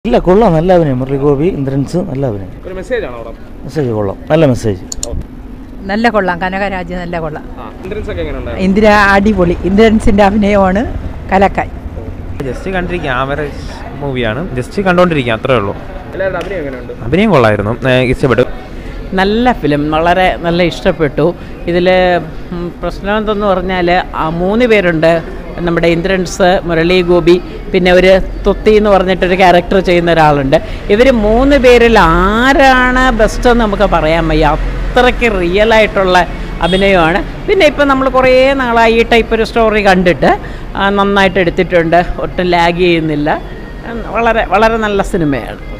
ഇല്ല കൊള്ളാം നല്ല അഭിനയം മുരളി ഗോപി ഇന്ദ്രൻസ് നല്ല അഭിനയം ഒരു മെസ്സേജ് ആണോ അവിടെ മെസ്സേജ് കൊള്ളാം നല്ല മെസ്സേജ് നല്ല കൊള്ളാം കനകരാജ് നല്ല കൊള്ളാം ആ ഇന്ദ്രൻസ് ഒക്കെ എങ്ങനെയുണ്ടായിരുന്നു ഇന്ദിര അടിപൊളി ഇന്ദ്രൻസിൻ്റെ അഭിനയമാണ് കലക്കായി ജസ്റ്റ് കണ്ടിരിക്കുക ആവറേജ് മൂവിയാണ് ജസ്റ്റ് കണ്ടുകൊണ്ടിരിക്കുക അത്രേ ഉള്ളൂ എല്ലാവരുടെ അഭിനയം എങ്ങനെയുണ്ട് അഭിനയം കൊള്ളായിരുന്നു ഏഹ് ഇഷ്ടപ്പെട്ടു നല്ല ഫിലിം വളരെ നല്ല ഇഷ്ടപ്പെട്ടു ഇതിൽ പ്രശ്നം എന്തെന്ന് പറഞ്ഞാൽ ആ മൂന്ന് പേരുണ്ട് നമ്മുടെ ഇന്ദ്രൻസ് മുരളി ഗോപി പിന്നെ ഒരു തൊത്തി എന്ന് പറഞ്ഞിട്ടൊരു ക്യാരക്ടർ ചെയ്യുന്ന ഒരാളുണ്ട് ഇവർ മൂന്ന് പേരിൽ ആരാണ് ബെസ്റ്റ് എന്ന് നമുക്ക് പറയാൻ വയ്യ അത്രയ്ക്ക് റിയൽ ആയിട്ടുള്ള അഭിനയമാണ് പിന്നെ ഇപ്പം നമ്മൾ കുറേ നാളായി ഈ ടൈപ്പ് ഒരു സ്റ്റോറി കണ്ടിട്ട് ആ, നന്നായിട്ട് എടുത്തിട്ടുണ്ട് ഒട്ടും ലാഗ് ചെയ്യുന്നില്ല ഉം, വളരെ വളരെ നല്ല സിനിമയാണ്